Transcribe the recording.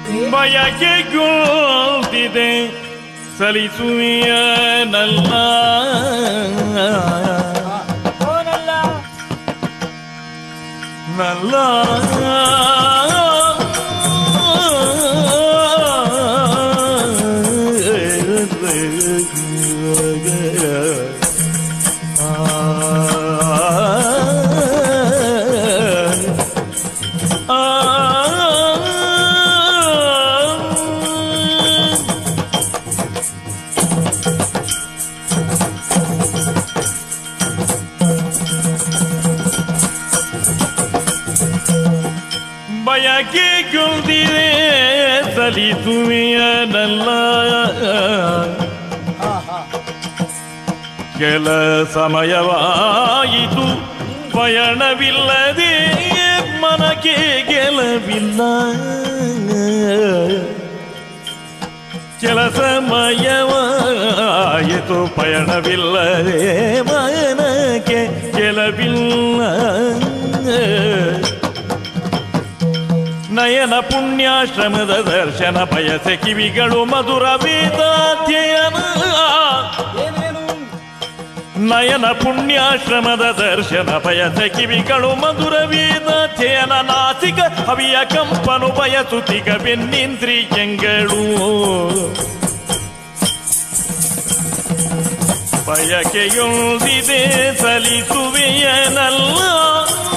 ಬಯಕೆಗೊಳ್ತಿದೆ ಸಲಿಸುವಿಯ ನಲ್ಲ ಓನಲ್ಲ ನಲ್ಲ ಬಯಕೆಗೊಳ್ದಿದೆ ಸಲಿಸುವಿಯ ನಲ್ಲ ಹಾ ಹಾ ಕೆಲ ಸಮಯವಾಯಿತು ಪಯಣವಿಲ್ಲದೆ ಮನಕ್ಕೆ ಗೆಲವಿಲ್ಲ ಕೆಲ ಸಮಯವಾಯಿತು ಪಯಣವಿಲ್ಲದೆ ಮನಕ್ಕೆ ಗೆಲವಿಲ್ಲ ನಯನ ಪುಣ್ಯಾಶ್ರಮದ ದರ್ಶನ ಬಯಸೆ ಕಿವಿಗಳು ಮಧುರ ವೇದಾಧ್ಯಯನ ಏನೇನು ನಯನ ಪುಣ್ಯಾಶ್ರಮದ ದರ್ಶನ ಬಯಸ ಕಿವಿಗಳು ಮಧುರ ವೇದಾಧ್ಯಯನ ನಾಸಿಕ ಹವಿಯ ಕಂಪನು ಬಯಸುತ್ತಿಗ ಬೆನ್ನಿಂದ್ರಿಯಂಗಳು ಬಯಕೆಯೊಂದಿದೆ ಸಲಿಸುವೆಯನಲ್ಲ